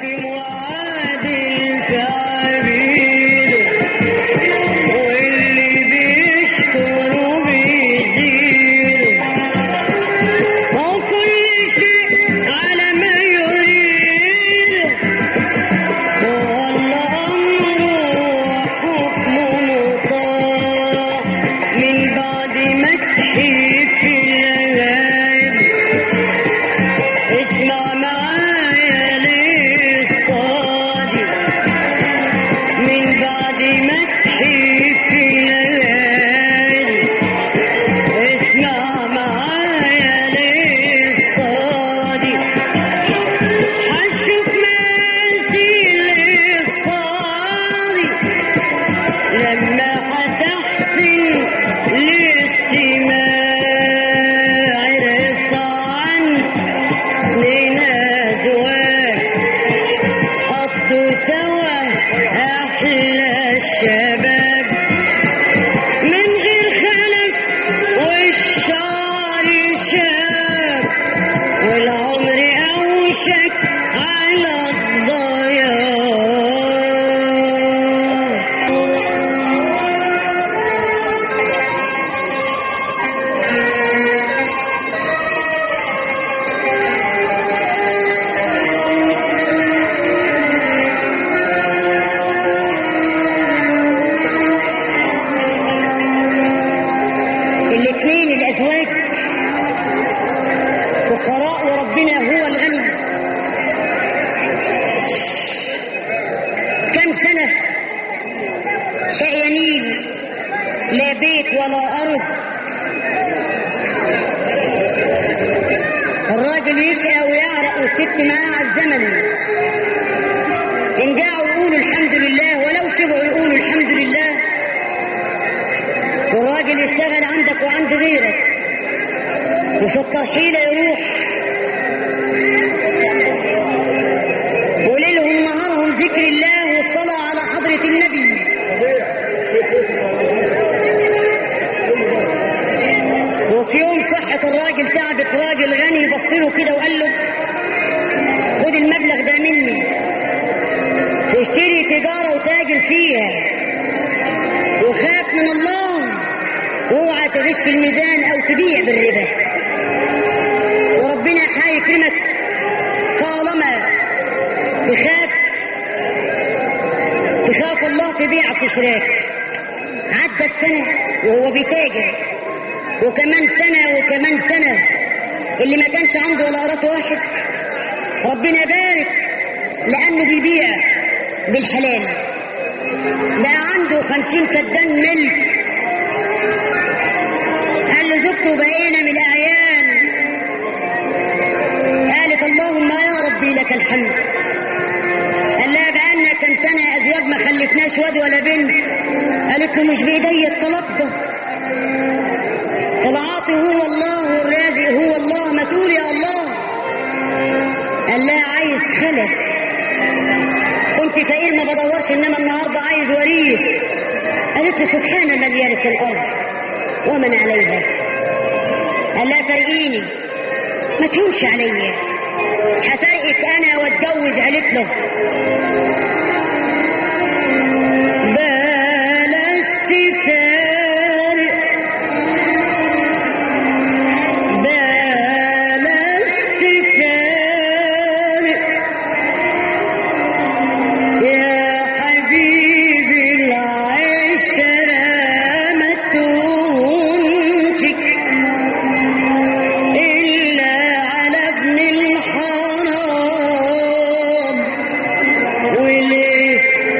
حاكم وعادل في عبيده واللي بيشكره بيزيده وكل شيء على ما يريده والله أمره وحكمه مطاع من بعد ما تحيف الليالي اسمع معايا للصادق من بعد ما تحيف الليالي اسمع معايا للصادق هشوف مثيل الصادق لما هتحسن الاستماع رصعا لنا زواج قضوا سوا احلى الشباب من غير خلف والشعر شاب والعمر اوشك على الضياع الاثنين الازواج فقراء وربنا هو الغني كم سنة شقيانين لا بيت ولا أرض الراجل يشقى ويعرق والست معاه على الزمن إن جاعوا يقولوا الحمد لله ولو شبعوا يقولوا الحمد لله والراجل يشتغل عندك وعند غيرك وفي الترحيلة يروح وليلهم نهارهم ذكر الله والصلاة على حضرة النبي وفي يوم صحة الراجل تعبت راجل غني بصله كده وقال له خد المبلغ ده مني واشتري تجارة وتاجر فيها وخاف من الله واوعى تغش الميزان او تبيع بالربا وربنا هيكرمك طالما تخاف تخاف الله في بيعك وشراك عدت سنة وهو بيتاجر وكمان سنة وكمان سنة اللي ما كانش عنده ولا قرات واحد ربنا بارك لأنه بيبيع بالحلال بقى عنده خمسين فدان ملك قال لزوجته بقينا من الأعيان قالت اللهم يا ربي لك الحمد قال لها بقالنا كم سنة أزواج ما خلفناش واد ولا بنت قالت له مش بإيدي الطلب ده العاطي هو الله والرازق هو الله ما تقول يا الله قال لها عايز خلف كنت فقير ما بدورش انما النهارده عايز وريث قالت له سبحان من يرث الارض ومن عليها قال لها فرقيني ما تهونش عليا هفرقك انا واتجوز قالت له بلاش تفارق بلاش تفارق يا حبيبي العشرة ما تهونش إلا على ابن الحرام وليه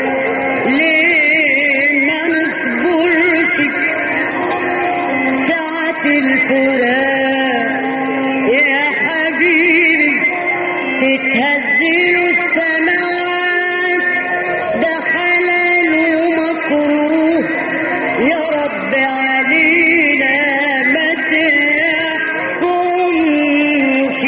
ليه ما نصبرش ساعة الفراق يا حبيبي تتهزل السماوات ده حلال ومكروه يا رب علينا ما تحكمش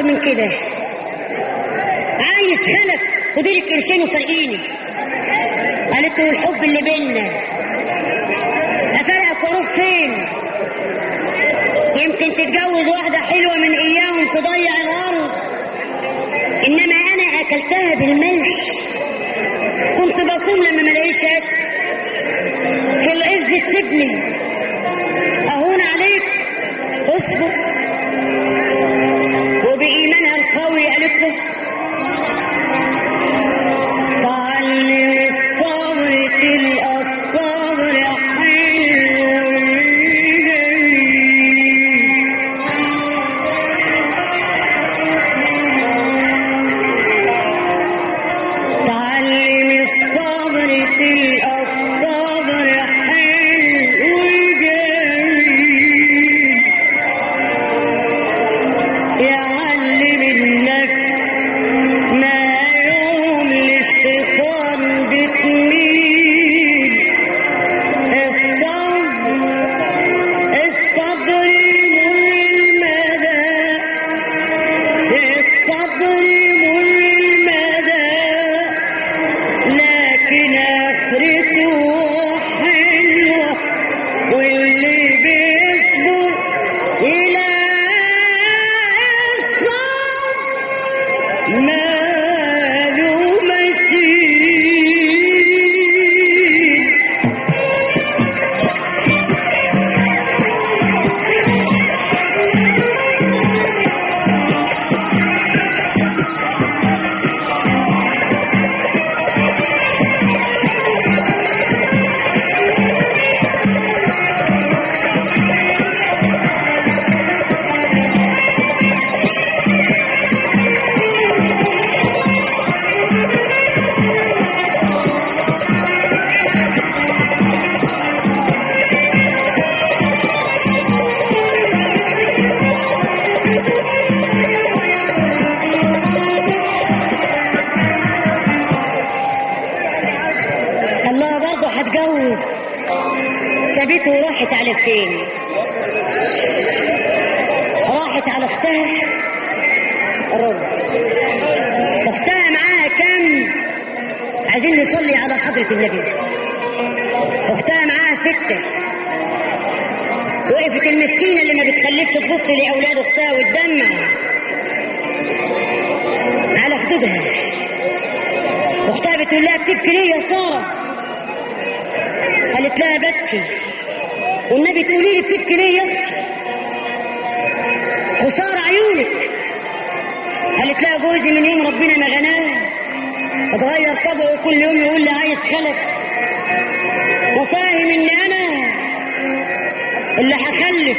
اكتر من كده عايز خلف وديلك قرشين وفرقيني قالت له الحب اللي بينا افرقك واروح فين يمكن تتجوز واحدة حلوة من اياهم تضيع الارض انما انا اكلتها بالملح كنت بصوم لما ملاقيش اكل في العز تسيبني اهون عليك اصبر وبايمانها القوي قالت له تعلم الصبر تلقى الصبر حلو جميل تعلم الصبر تلقى الصبر حلو جميل يعلم النفس ما يوم للشيطان بتميل الصبر الصبر مر المدى الصبر مر المدى لكن اخرته حلوه واللي بيصبر الى الصبر ماله مثيل الله برضه هتجوز سابته وراحت على فين راحت على اختها الرب اختها معاها كم عايزين نصلي على حضرة النبي اختها معاها ستة وقفت المسكينة اللي ما بتخليش تبص لأولاد اختها وتدمع على خدودها اختها بتقول لها بتبكي ليه يا ساره قالت لها ببكي والنبي تقولي لي بتبكي ليه يا اختي خساره عيونك قالت لها جوزي من يوم ربنا ما غناه اتغير طبعه كل يوم يقول لي عايز خلف وفاهم ان انا اللي هخلف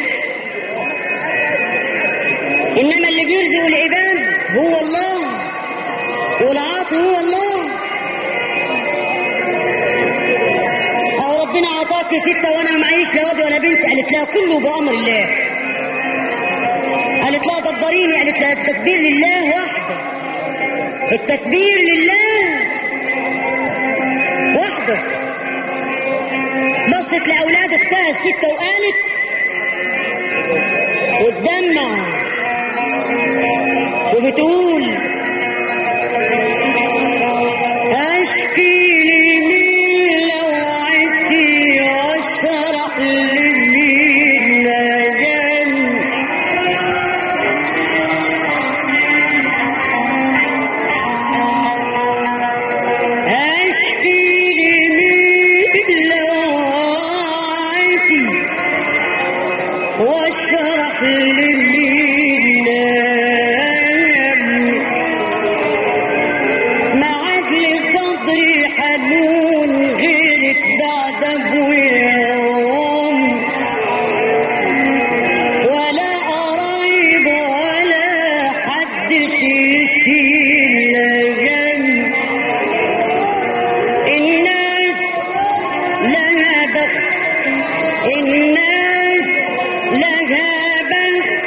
انما اللي بيرزق العباد هو الله والعاطي هو الله أو ربنا أعطاك ستة وأنا معيش لا واد ولا بنت قالت لها كله بأمر الله قالت لها دبريني قالت لها التكبير لله وحده التكبير لله وحده بصت لأولاد أختها الستة وقالت وتدمع وبتقول اشكي لمين لو عدتي واشرح لمين مجال اشكي لمين لو عدتي واشرح لمين نام معاك لصدري حنون غيرك بعد ابويا وام ولا قرايب ولا حد يشيل جنب الناس لها بخت الناس لها بخت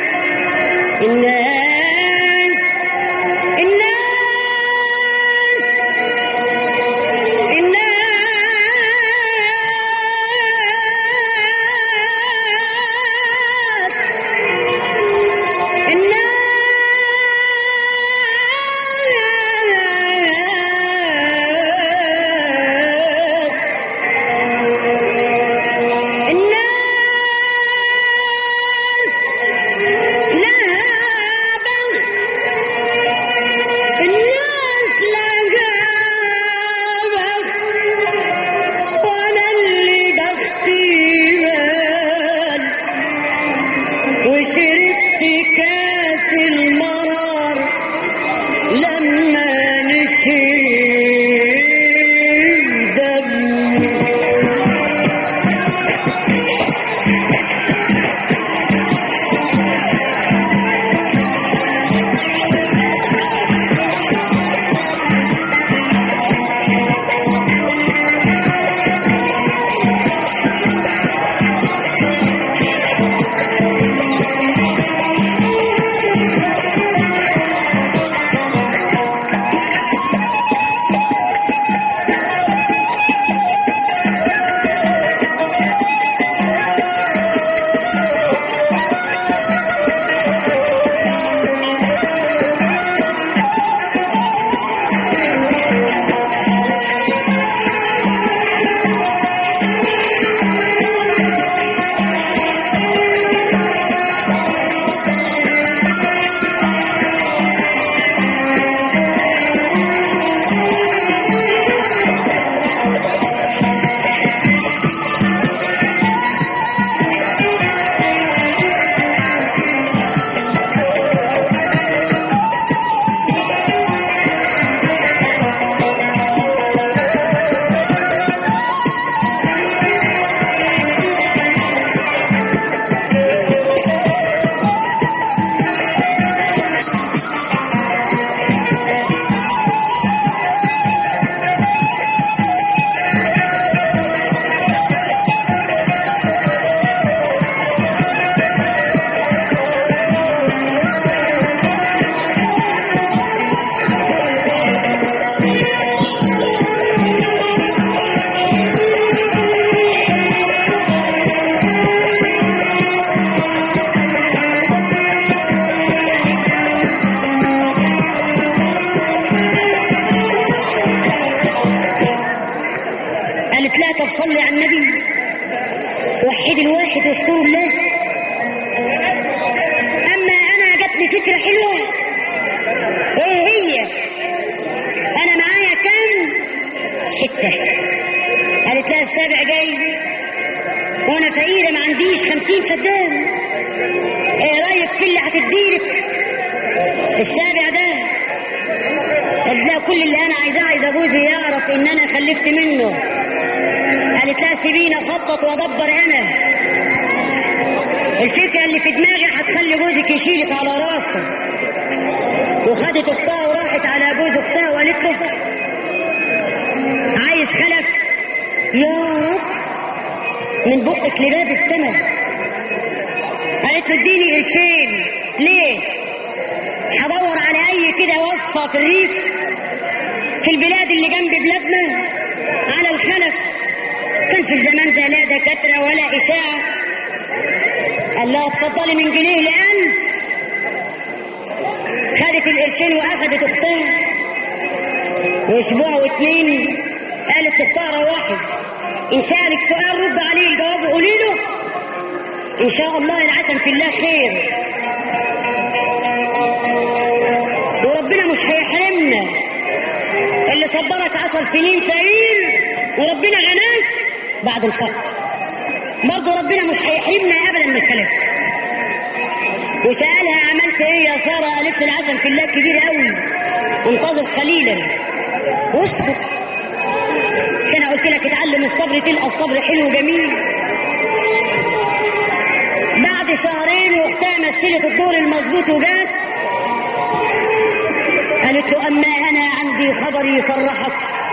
الناس الناس الناس يشكروا الله اما انا جاتني فكره حلوه ايه هي انا معايا كام سته قالت لها السابع جاي وانا فقيره ما عنديش خمسين فدان ايه رايك في اللي هتديلك السابع ده قالت لها كل اللي انا عايزاه عايزه جوزي يعرف ان انا خلفت منه قالت لها سيبيني اخطط وادبر انا الفكره اللي في دماغي هتخلي جوزك يشيلك على راسه وخدت اختها وراحت على جوز اختها وقالت له عايز خلف يا رب من بقك لباب السماء قالت له اديني قرشين ليه هدور على اي كده وصفه في الريف في البلاد اللي جنب بلادنا على الخلف كان في الزمان ده لا دكاتره ولا اشاعه قال لها اتفضلي من جنيه لألف خدت القرشين واخدت اختها واسبوع واتنين قالت لاختها روحي ان سالك سؤال رد عليه الجواب وقولي له ان شاء الله العسل في الله خير وربنا مش هيحرمنا اللي صبرك عشر سنين فقير وربنا غناك بعد الفقر برضه ربنا مش هيحرمنا ابدا من الخلف وسالها عملت ايه يا ساره قالت لي العسل في الله كبير قوي انتظر قليلا واصبر عشان انا قلت لك اتعلم الصبر تلقى الصبر حلو وجميل بعد شهرين واختها مثلت الدور المظبوط وجات قالت له اما انا عندي خبر يفرحك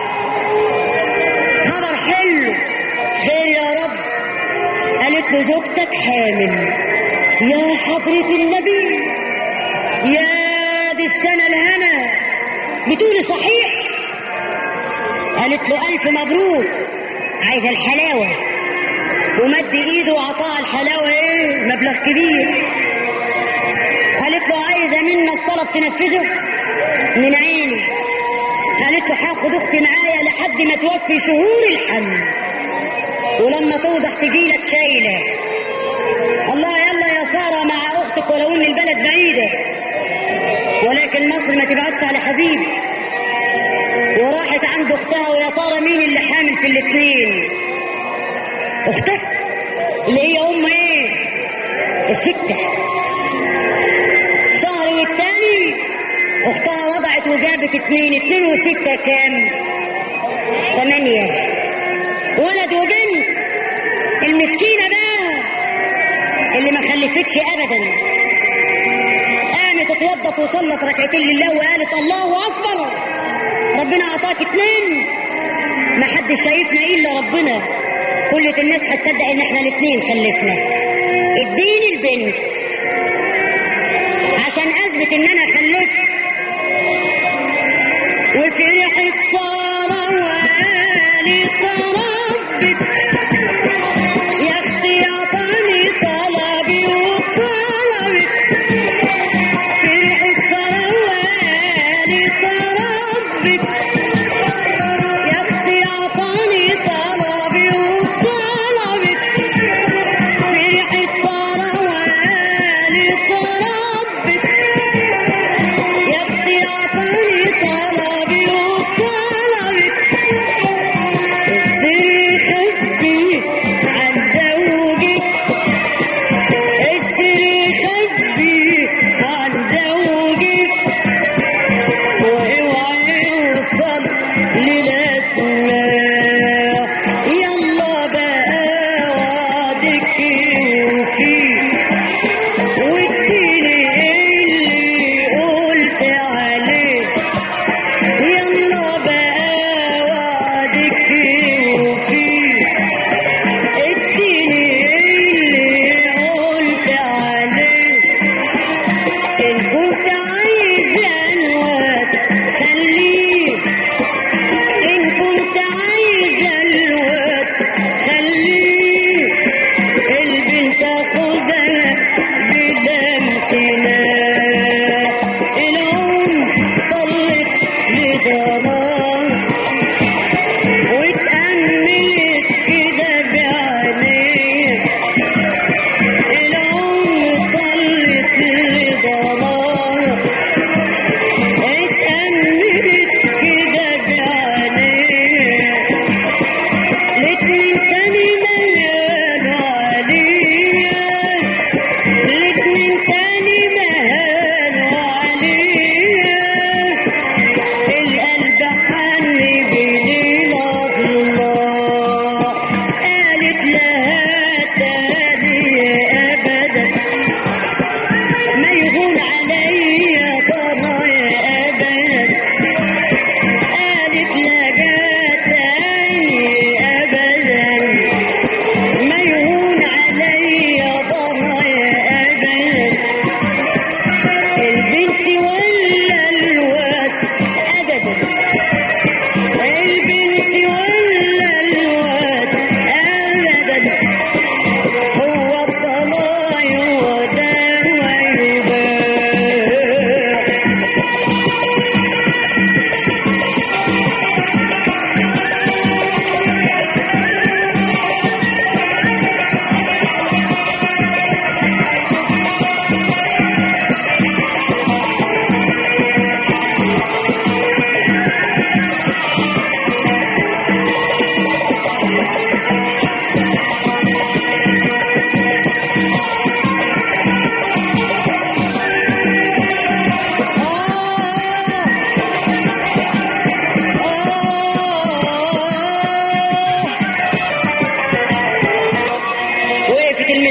خبر حلو خير يا رب قالت له زوجتك حامل يا حضرة النبي يا دي السنة الهنا بتقولي صحيح قالت له ألف مبروك عايزة الحلاوة ومد ايده وعطاها الحلاوة ايه مبلغ كبير قالت له عايزة منك طلب تنفذه من عيني قالت له هاخد اختي معايا لحد ما توفي شهور الحمل ولما توضح تجيلك شايله الله يلا يا ساره مع اختك ولو ان البلد بعيده ولكن مصر ما تبعدش على حبيب وراحت عند اختها ويا ترى مين اللي حامل في الاثنين اختها اللي هي ام ايه السته شهر والتاني اختها وضعت وجابت اتنين اتنين وستة كام تمانية ولد وبنت المسكينة بقى اللي ما خلفتش ابدا قامت اتوضت وصلت ركعتين لله وقالت الله اكبر ربنا اعطاك اتنين ما حدش شايفنا الا ربنا كل الناس هتصدق ان احنا الاتنين خلفنا اديني البنت عشان اثبت ان انا خلفت وفرحت سارة وقالت ربك يا اختي اعطاني طلبي وطلبك فرحت سارة وقالت ربك يا اختي اعطاني طلبي وطلبك فرحت سارة وقالت ربك يا اختي اعطاني طلبي وطلبك السر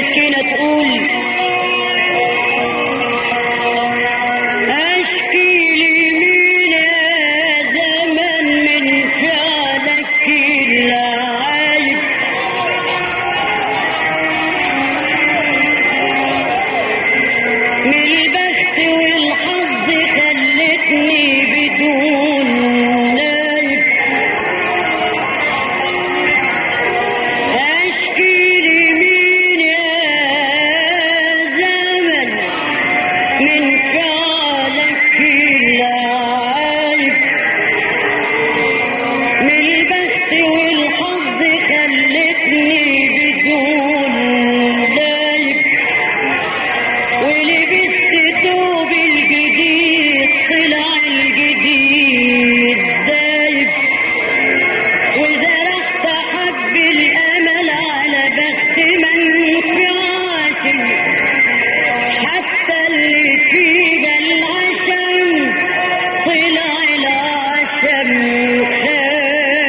المسكينة تقول أشكي لمين يا زمن من فعلك العايب من البخت والحظ خلتني بدون نايب أشكي لمين يا زمن من فعلك العايب من البخت والحظ خلتني بدون لايب ولبست ثوب الجديد طلع الجديد دايب وزرعت حب الامل على بخت منفعتي حتى اللي فيها العشم طلع العشم خايب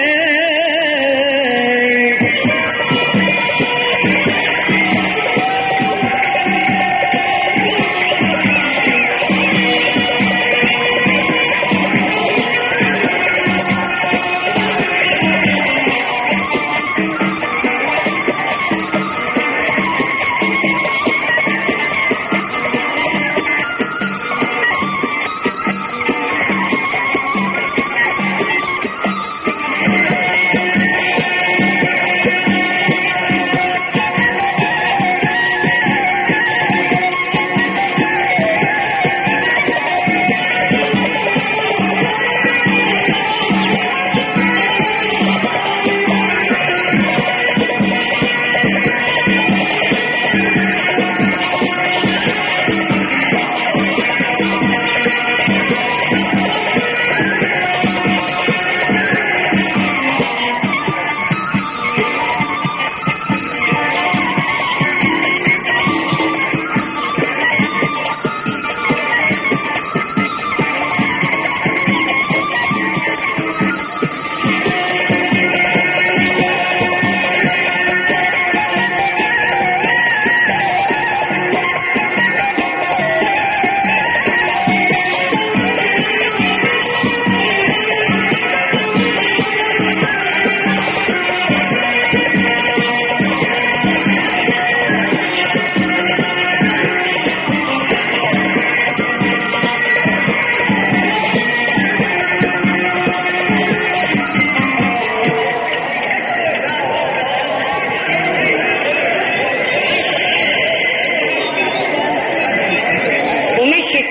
ومشت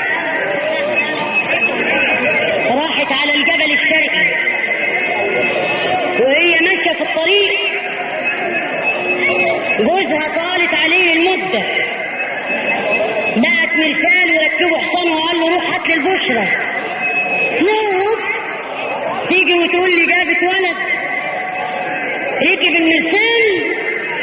راحت على الجبل الشرقي وهي ماشيه في الطريق جوزها طالت عليه المده بقت مرسال وركبوا حصانه وقال له روح هات لي البشرى نعم تيجي وتقول لي جابت ولد ركب المرسال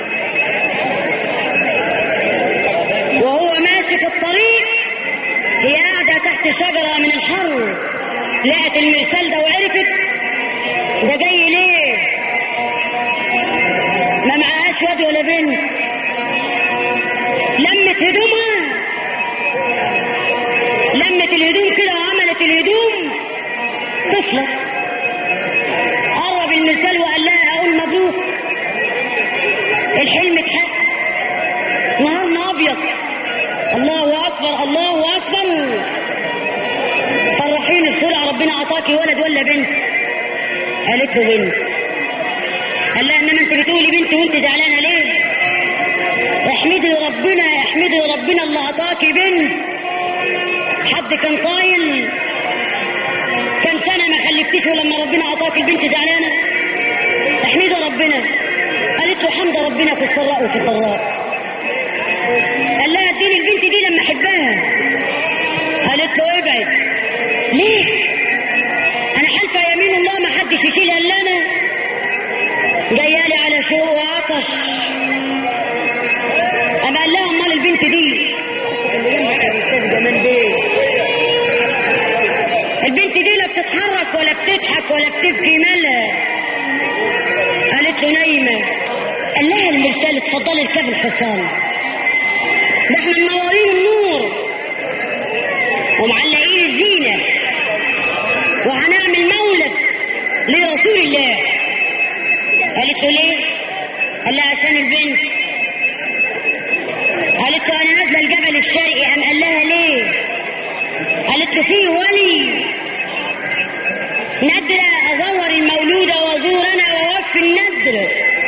وهو ماشي في الطريق هي قاعدة تحت شجرة من الحر لقت المرسال ده وعرفت ده جاي ليه ما معهاش واد ولا بنت لمت هدومها لمت الهدوم كده وعملت الهدوم طفلة قرب المرسال وقال لها اقول مبروك الحلم اتحقق نهارنا ابيض الله اكبر الله اكبر فرحيني بسرعه ربنا عطاكي ولد ولا بنت قالت له بنت قال لها انما انت بتقولي بنت وانت زعلانه ليه احمدي ربنا احمدي ربنا اللي عطاكي بنت حد كان طايل كان سنه ما خلفتيش ولما ربنا عطاكي البنت زعلانه احمدي ربنا قالت له حمد ربنا في السراء وفي الضراء قال لها اديني البنت دي لما احبها قالت له ابعد ليه انا حلفه يمين الله ما حدش يشيلها الا انا جايه لي على شوق وعطش اما قال لها امال البنت دي اللي جنبك يا استاذ جمال بيه البنت دي لا بتتحرك ولا بتضحك ولا بتبكي مالها قالت له نايمه قال لها المرسال اتفضل اتفضلي اركبي الحصان ده احنا منورين النور ومعلقين الزينة وهنعمل مولد لرسول الله قالت له ليه؟ قال لها عشان البنت قالت له انا نازله الجبل الشرقي قام قال لها ليه؟ قالت له فيه ولي ندرة ازور المولودة وازور انا واوفي الندر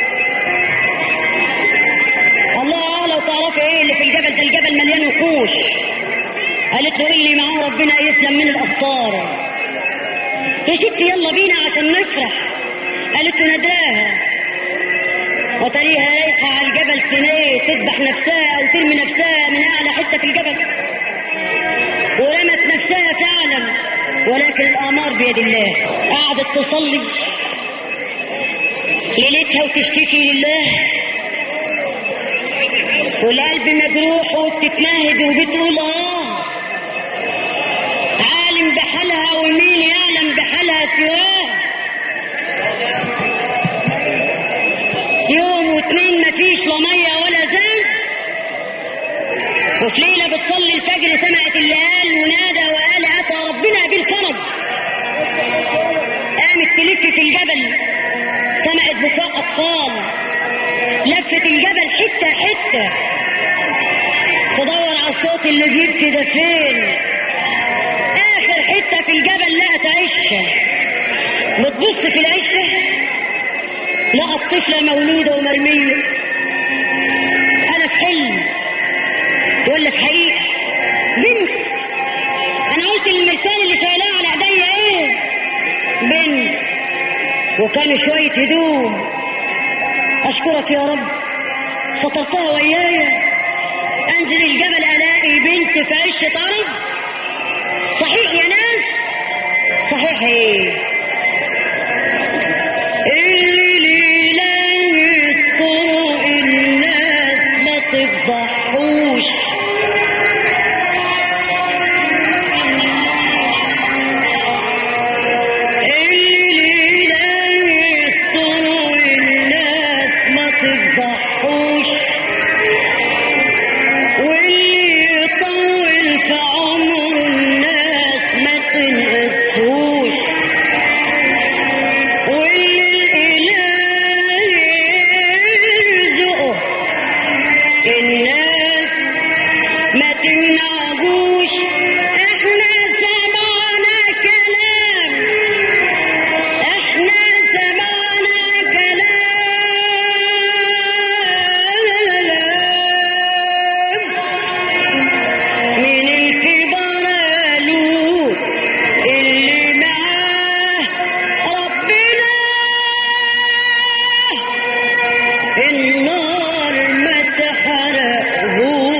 الله لو تعرفي ايه اللي في الجبل ده الجبل مليان وحوش قالت له اللي معاه ربنا يسلم من الاخطار يا ستي يلا بينا عشان نفرح قالت له ندراها وتريها رايحة على الجبل تنيه تذبح نفسها أو ترمي نفسها من أعلى حتة في الجبل ورمت نفسها فعلا ولكن الآمار بيد الله قعدت تصلي ليلتها وتشتكي لله والقلب مجروح وبتتنهد وبتقول اه عالم بحالها ومين يعلم بحالها سواه يوم واتنين مفيش لا ميه ولا زيت وفي ليله بتصلي الفجر سمعت اللي قال ونادى وقال اتى ربنا بالكرم قامت تلف في الجبل سمعت بكاء اطفال لفت الجبل حته حته تدور على الصوت اللي بيبكي ده فين اخر حته في الجبل لقت عشه بتبص في العشه لقت طفله مولوده ومرميه انا في حلم ولا في حقيقه بنت انا قلت للمرسال اللي شايلاه على ايديا ايه بنت وكانوا شويه هدوم اشكرك يا رب سترتها ويايا انزل الجبل الاقي بنت في عش طرب صحيح يا ناس صحيح ايه اللي ليلة يستروا الناس ما تفضحوش اللي ليلة يستروا الناس ما تفضحوش واللي يطول في عمر الناس ما تنقصهوش واللي الإله يرزقه الناس ما تمنعهوش احنا سمعنا كلام احنا سمعنا كلام من الكبار قالوا اللي معاه ربنا النار ما تحرقهوش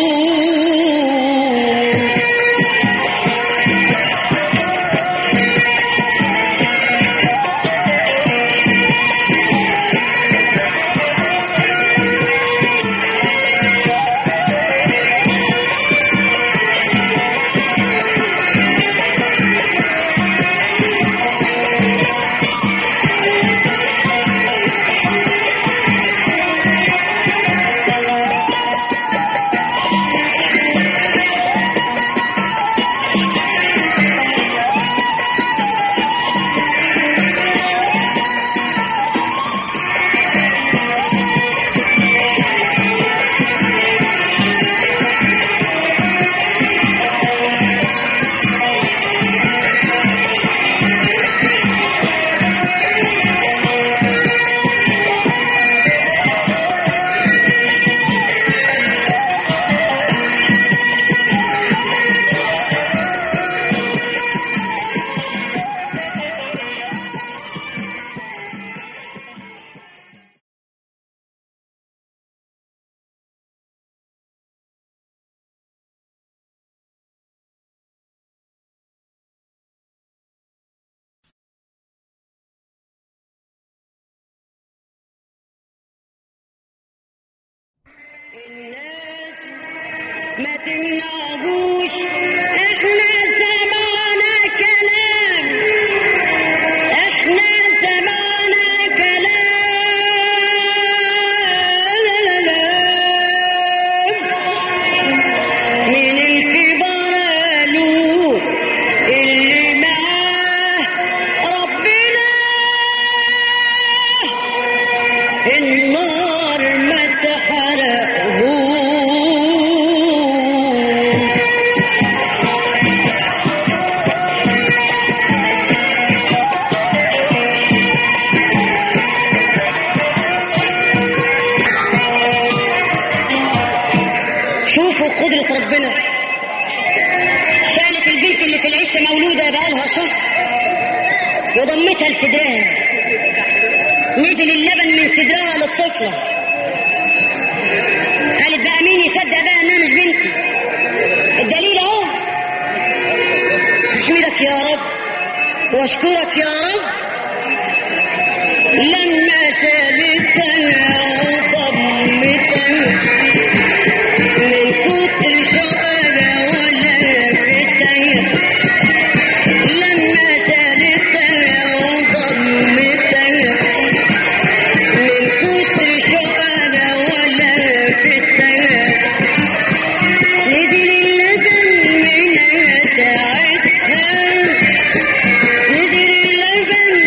الناس ما تمنعهوش احنا سمعنا كلام احنا سمعنا كلام فوق قدرة ربنا شالت البنت اللي في العشه مولوده بقالها شهر وضمتها لصدرها نزل اللبن من صدرها للطفله قالت بقى مين يصدق بقى انها مش بنتي الدليل اهو احمدك يا رب واشكرك يا رب لما سالتها وضمتها من كتر شوقها ولا فتها لما سالتها وضمتها من كتر شوقها ولا فتها نزل اللبن منها ساعتها نزل اللبن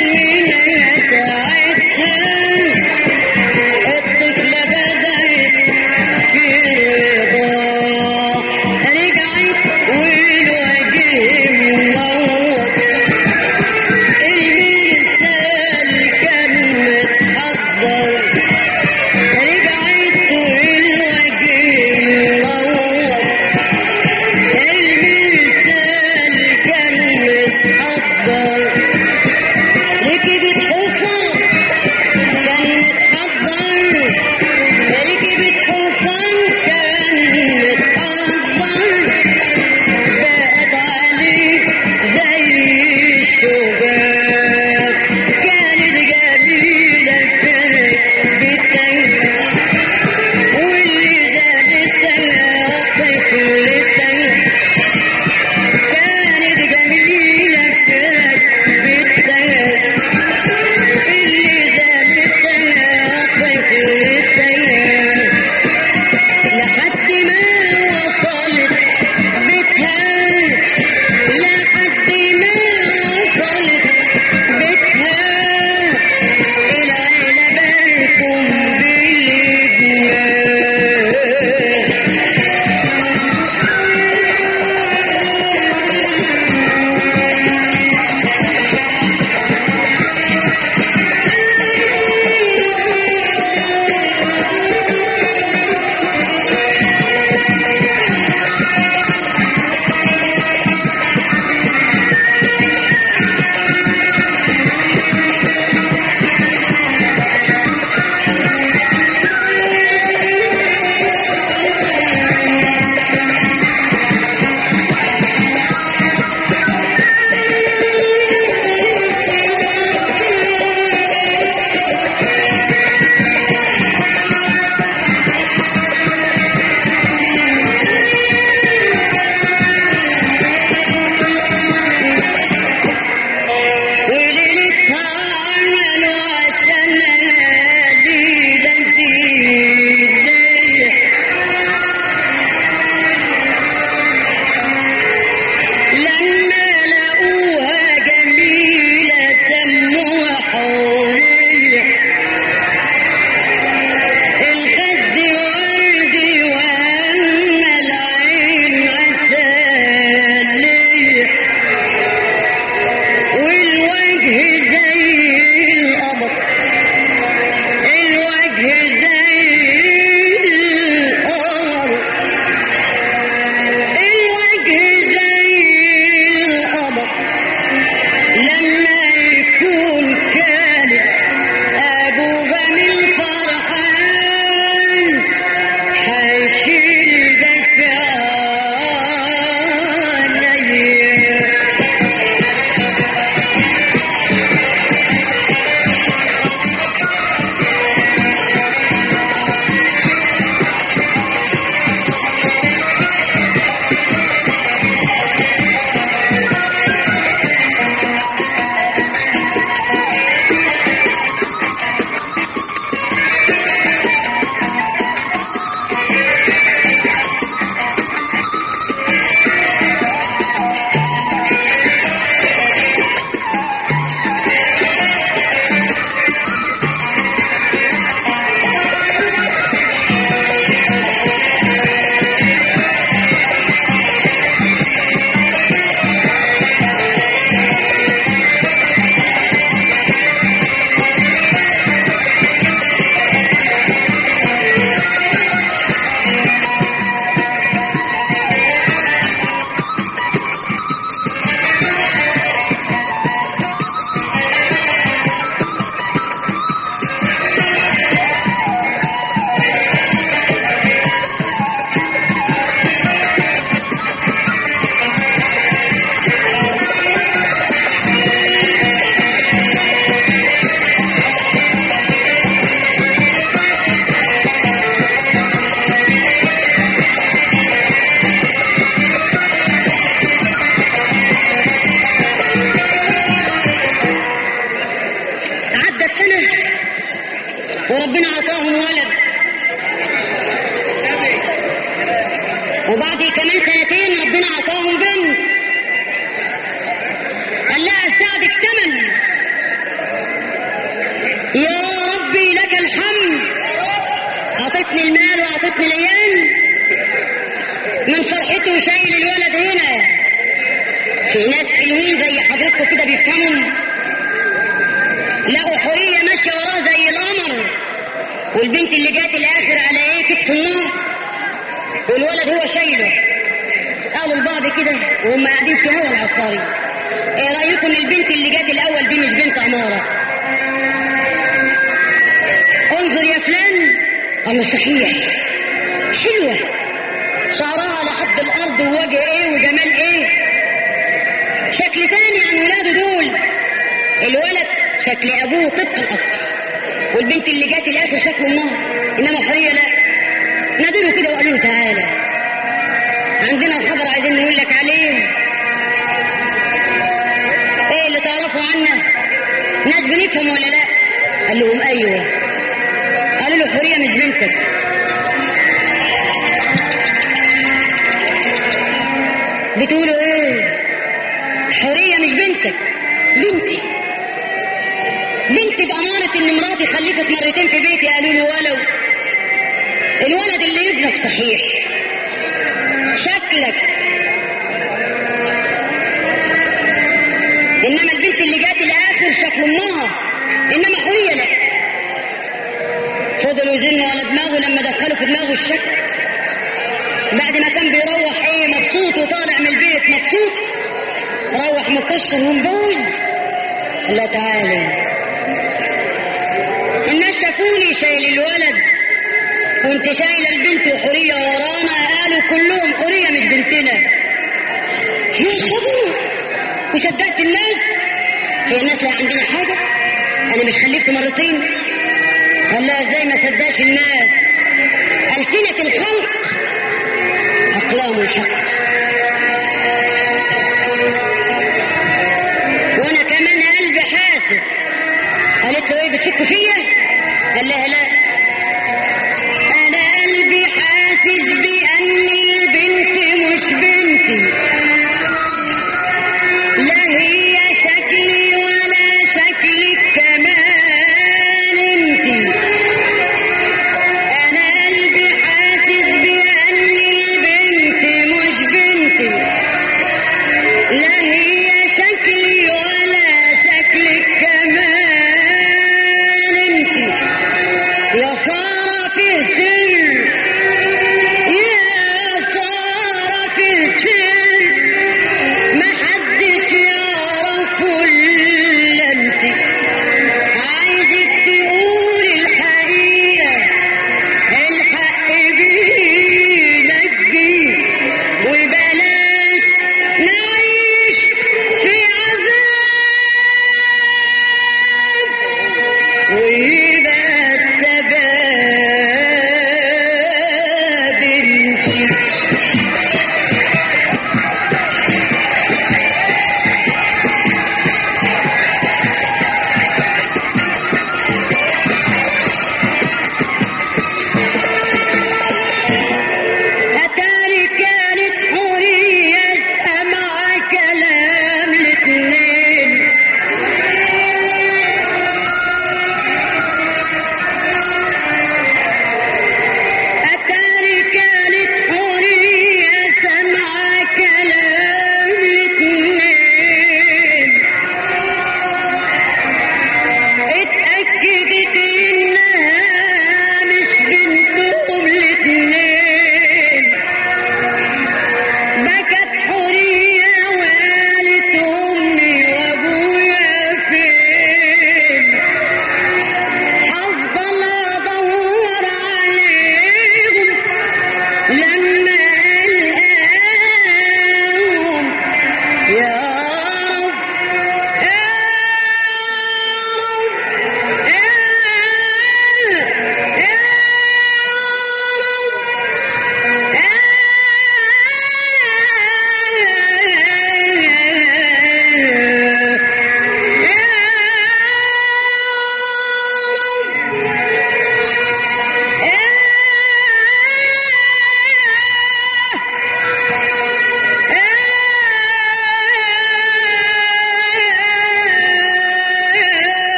وبعد كمان سنتين ربنا عطاهم بنت قال لها ساعدك تمن يا ربي لك الحمد اعطتني المال واعطتني العيال من فرحته شايل الولد هنا في ناس حلوين زي حضرتكم كده بيفهموا لقوا حوريه ماشيه وراه زي القمر والبنت اللي جات الاخر على ايه كتف النار والولد هو شايله قالوا لبعض كده وهم قاعدين في هوا العصاري ايه رايكم البنت اللي جات الاول دي مش بنت اماره انظر يا فلان قالوا صحيح حلوه شعرها لحد الارض ووجه ايه وجمال ايه شكل تاني عن ولاده دول الولد شكل ابوه طبق الاصل والبنت اللي جات الاخر شكل امها انما حريه لا نادوا كده وقالوا له تعالى عندنا خبر عايزين نقول لك عليه ايه اللي تعرفوا عنا ناس بنفهم ولا لا قال لهم ايوه قالوا له حوريه مش بنتك بتقولوا ايه حوريه مش بنتك بنتي بنتي بأمانة إن مراتي خلفت مرتين في بيتي قالوا له ولو الولد اللي ابنك صحيح شكلك إنما البنت اللي جات الآخر شكل أمها إنما حورية لا فضلوا يزنوا على دماغه لما دخلوا في دماغه الشك بعد ما كان بيروح ايه مبسوط وطالع من البيت مبسوط روح مكسر ومبوز الله تعالى الناس شافوني شايل الولد وانت شايله البنت وحوريه ورانا قالوا كلهم حوريه مش بنتنا يا خبر وصدقت الناس هي الناس لا عندنا حاجه انا مش خلفت مرتين قال لا ازاي ما صدقش الناس السنه الخلق اقلام الحق وانا كمان قلبي حاسس قالت له ايه بتشك فيا قال لها لا انا قلبي حاسس بان البنت مش بنتي لا هي شكلي ولا شكلك كمان انتي انا قلبي حاسس بان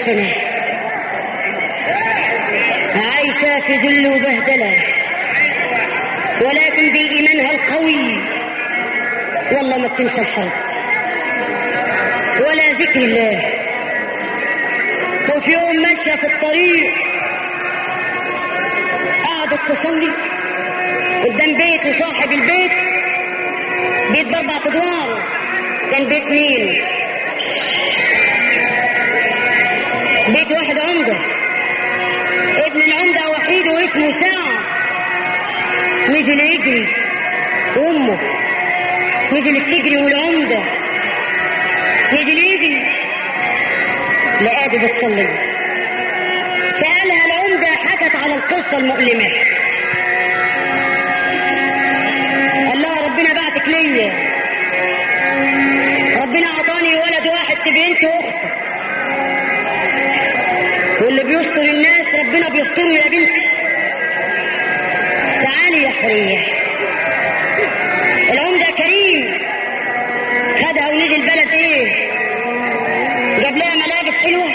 سنة عايشة في ذل وبهدلة ولكن بإيمانها القوي والله ما بتنسى الفرد ولا ذكر الله وفي يوم ماشية في الطريق قعدت تصلي قدام بيت وصاحب البيت بيت باربع ادوار كان بيت مين بيت واحد عمدة ابن العمدة وحيد واسمه ساعة نزل يجري وامه نزلت تجري والعمدة نزل يجري لقاها بتصلي سألها العمدة حكت على القصة المؤلمة قال لها ربنا بعتك ليا ربنا عطاني ولد واحد بنت واخته واللي بيستر الناس ربنا بيستره يا بنتي تعالي يا حرية العمدة كريم خدها ونزل بلد ايه جاب لها ملابس حلوة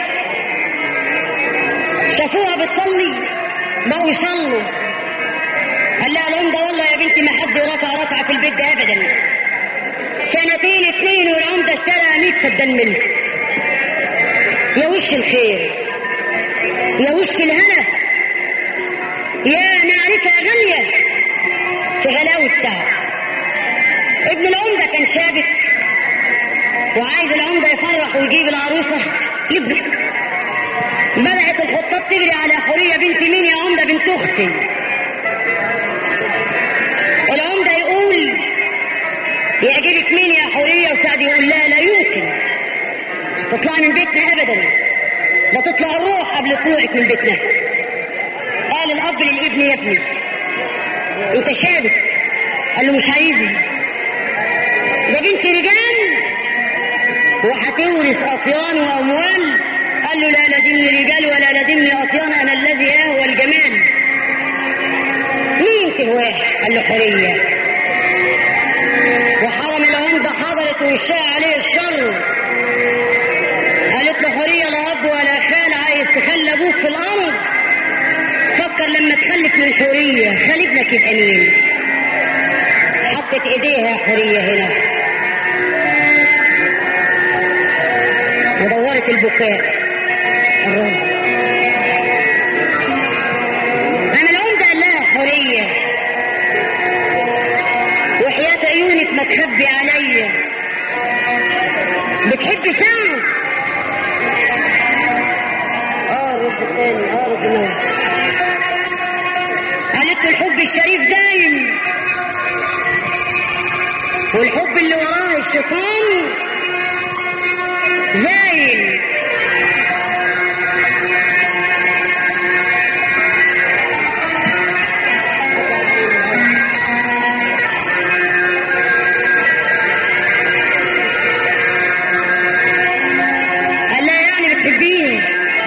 شافوها بتصلي بقوا يصلوا قال لها العمدة والله يا بنتي ما حد ركع ركعة في البيت ده أبدا سنتين اتنين والعمدة اشترى 100 فدان ملك يا وش الخير يا وش الهنا يا معرفة غالية في غلاوة ساعة ابن العمدة كان شابك وعايز العمدة يفرح ويجيب العروسة يبني بدأت الخطاب تجري على حورية بنت مين يا عمدة بنت أختي العمدة يقول يعجبك مين يا حورية وسعد يقول لا لا يمكن تطلعي من بيتنا أبدا لا تطلع الروح قبل طلوعك من بيتنا قال الأب للابن يا ابني أنت شابك قال له مش عايزني ده بنت رجال وهتورث أطيان وأموال قال له لا لازمني رجال ولا لازمني أطيان أنا الذي أهوى الجمال مين تهواه قال له حرية وحرم العمدة حضرت وشاء عليه الشر قالت له حرية لا أب ولا خال عايز تخلي أبوك في الأرض فكر لما تخلف من حرية خلي ابنك يبقى مين حطت ايديها حرية هنا ودورت البكاء الرز انا العمدة قال لها حرية وحياة عيونك ما تخبي عليا بتحب ساعة اه الرز الثاني اه رز النوم قالت له الحب الشريف دايم والحب اللي وراه الشيطان زايل قال لها يعني بتحبيني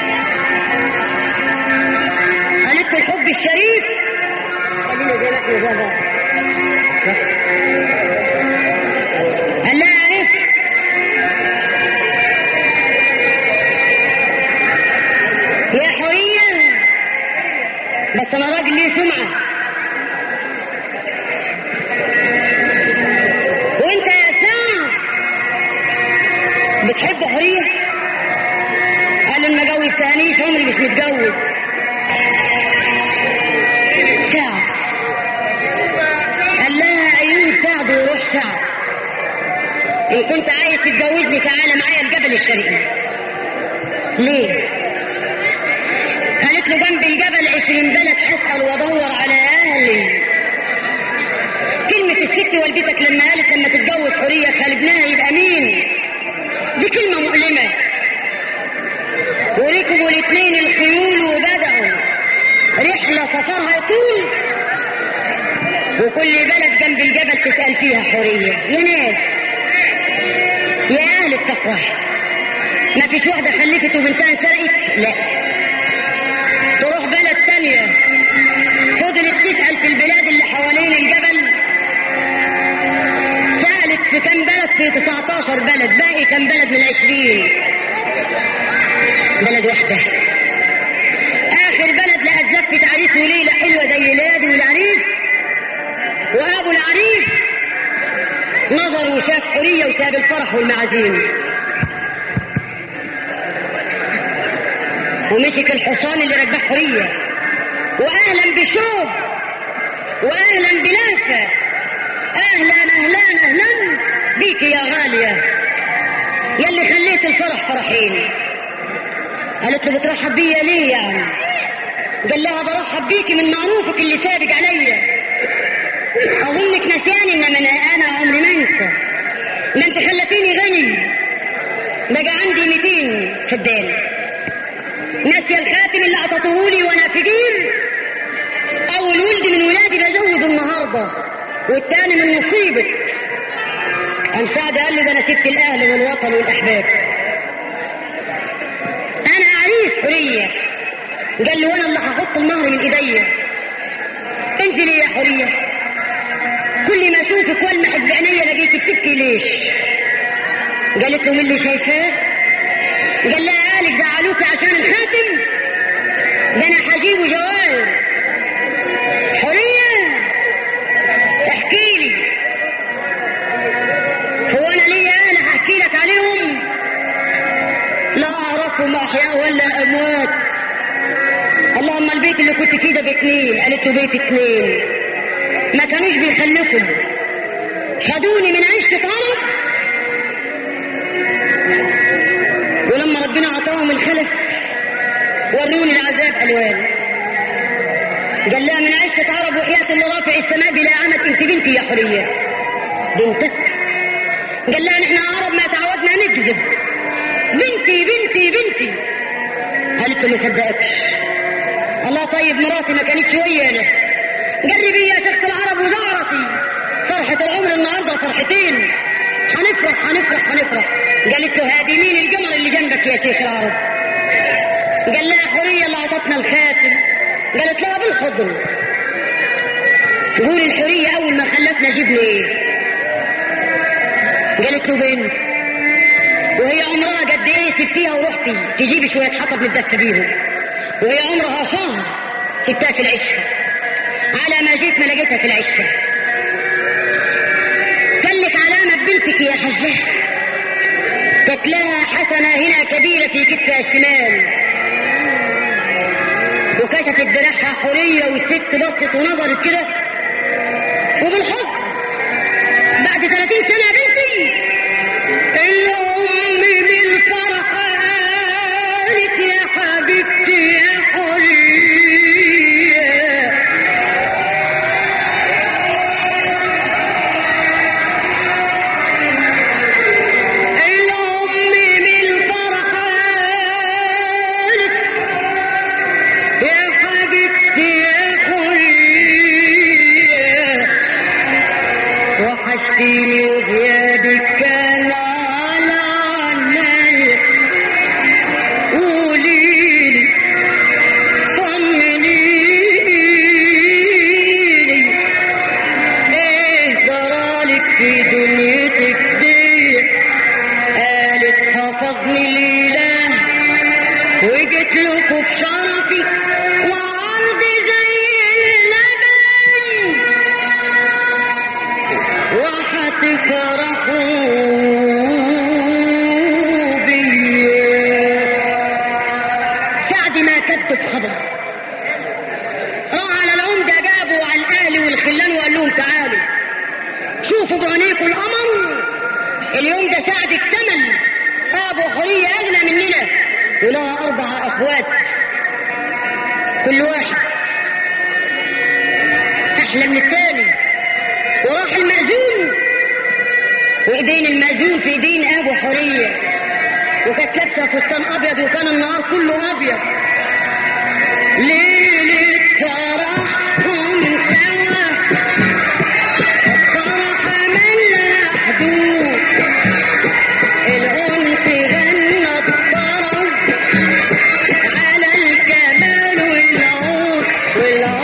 قالت له الحب الشريف خلينا زي ما احنا زي بعض قال لها عرفت يا حورية بس انا راجل ليه سمعة وانت يا ساعة بتحب حورية قال ان ما جوزتهانيش عمري مش متجوز ساعة قال لها عيون سعد وروح سعد ان كنت عايز تتجوزني تعالى معايا الجبل الشرقي ليه قالت له جنب الجبل عشرين بلد هسأل وادور على اهلي كلمة الست والدتك لما قالت لما تتجوز حورية خال ابنها يبقى مين دي كلمة مؤلمة وركبوا الاثنين الخيول وبدأوا رحلة سفرها طول وكل بلد جنب الجبل تسأل فيها حورية يا ناس يا أهل التقوى ما فيش واحدة خلفت وبنتها انسرقت لا تروح بلد تانية فضلت تسأل في البلاد اللي حوالين الجبل سألت في كم بلد في 19 بلد باقي كم بلد من 20 بلد واحدة آخر بلد لقت زفة عريس وليلة حلوة زي ليلادي والعريس وأبو العريس نظر وشاف حورية وساب الفرح والمعازيم ومسك الحصان اللي ركبه حورية وأهلا بشوق وأهلا بلافة أهلا أهلا أهلا بيك يا غالية يلي خليت الفرح فرحين قالت له بترحب بيا ليه يعني قال لها برحب بيكي من معروفك اللي سابق عليا اظنك نسياني انما انا انا عمري ما انسى ما انت خلتيني غني بقى عندي 200 في الدين ناسيه الخاتم اللي اعطته لي وانا فقير اول ولد من ولادي بزوج النهارده والتاني من نصيبك قام سعد قال له ده انا سبت الاهل والوطن والاحباب انا عريس حريه قال له وانا اللي هحط المهر من ايديا انزلي يا حريه كل ما اشوفك والمح بعينيا لقيتك تبكي ليش قالت له من اللي شايفاه قال لها قالك زعلوك عشان الخاتم ده انا هجيبه جواهر حريه احكي لي هو انا ليا انا هحكي لك عليهم لا اعرفهم احياء ولا اموات اللهم البيت اللي كنت فيه ده باتنين قالت له بيت اتنين ما كانوش بيخلفوا خدوني من عيشة عرب ولما ربنا عطاهم الخلف وروني العذاب الوان قال لها من عيشة عرب وحياة اللي رافع السماء بلا عمد انت بنتي يا حرية بنتك قال لها نحن عرب ما تعودنا نكذب بنتي بنتي بنتي قالت له ما صدقكش الله طيب مراتي ما كانتش ويانا قربي يا شيخة العرب وزارتي فرحة العمر النهاردة فرحتين هنفرح هنفرح هنفرح قالت له هادي مين القمر اللي جنبك يا شيخ العرب قال لها حورية اللي اعطتنا الخاتم قالت لها بالحضن تقول الحورية أول ما خلفنا جبنا إيه قالت له بنت وهي عمرها قد ايه سبتيها ورحتي تجيبي شويه حطب نتدفى بيهم وهي عمرها شهر سبتها في العشه على ما جيت ما لقيتها في العشه كان لك علامه بنتك يا حجه كانت لها حسنه هنا كبيره في كتفها الشمال وكشفت دراعها حوريه والست بصت ونظرت كده وبالحب بعد 30 سنه يا بنتي الأم بالفرح قالت يا حبيبتي يا حرية الأم بالفرح قالت يا حبيبتي يا حرية وحشتيني وغيابك كان على عيني قوليلي طمنيني ايه جرالك في دنيتك دي قالت حفظني الاله وجيت لكم بشرفي وعرضي زي اللبن وحتفرحوا بيا سعد ما كتب خبر راح على العمدة جابوا على الأهل والخلان وقال لهم تعالوا شوفوا بعينيكم القمر اليوم ده سعد اكتمل أبو حرية أغنى مننا ولها أربع أخوات كل واحد أحلى من الثاني وراح المأذون وايدين المأذون في ايدين ابو حورية وكانت لابسه فستان ابيض وكان النهار كله ابيض ليلة فرحهم سوا الفرح ملا حدود الأنس غنى الطرب على الكمال والعود والعود